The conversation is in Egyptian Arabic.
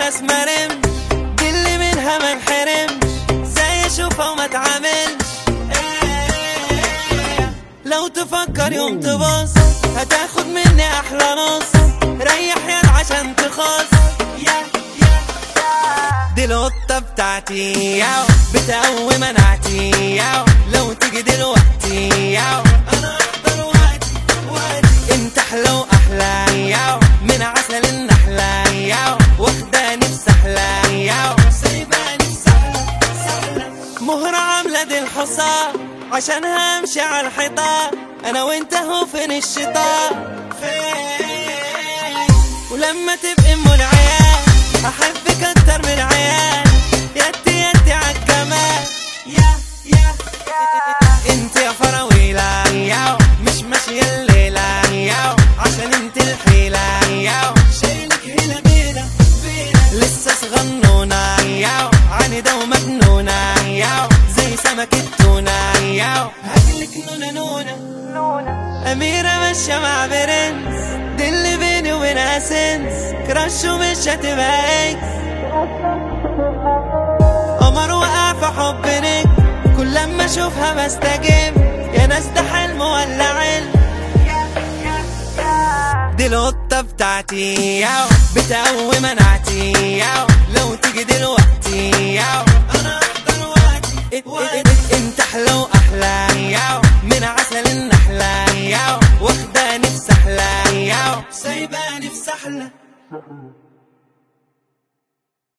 خلاص مرم دي اللي منها ما انحرمش زي اشوفها وما اتعاملش لو تفكر يوم تبص هتاخد مني احلى نص ريح يد عشان تخص يا يا دي القطة بتاعتي ياو بتقوي مناعتي ياو لو تيجي دلوقتي ياو انا احضر وقتي وقتي انت احلى واحلى ياو من عسل النحلة ياو واخداني في سحلة ياو سايباني في سحلة سحلة مهرة عاملة دي الحصان عشان همشي على الحيطان انا وانت هو فين الشيطان فين ولما تبقي ام العيال احبك اكتر من عيال يدي يدي عالجمال يا يا انت يا فراويلة ياو مش ماشية الليلة ياو عشان انت الحيلة ياو شايلك هنا بينا بينا لسه صغنونة ياو عنيدة ومجنونة ياو زي سمك التونة ياو هاكلك نونة نونة أميرة ماشية مع برنس دي اللي بيني وبينها سنس كراش ومش هتبقى اكس قمر وقع في حب نجم كل لما اشوفها بستجم يا ناس ده حلم ولا علم دي القطة بتاعتي ياو بتقوي مناعتي ياو لو تيجي دلوقتي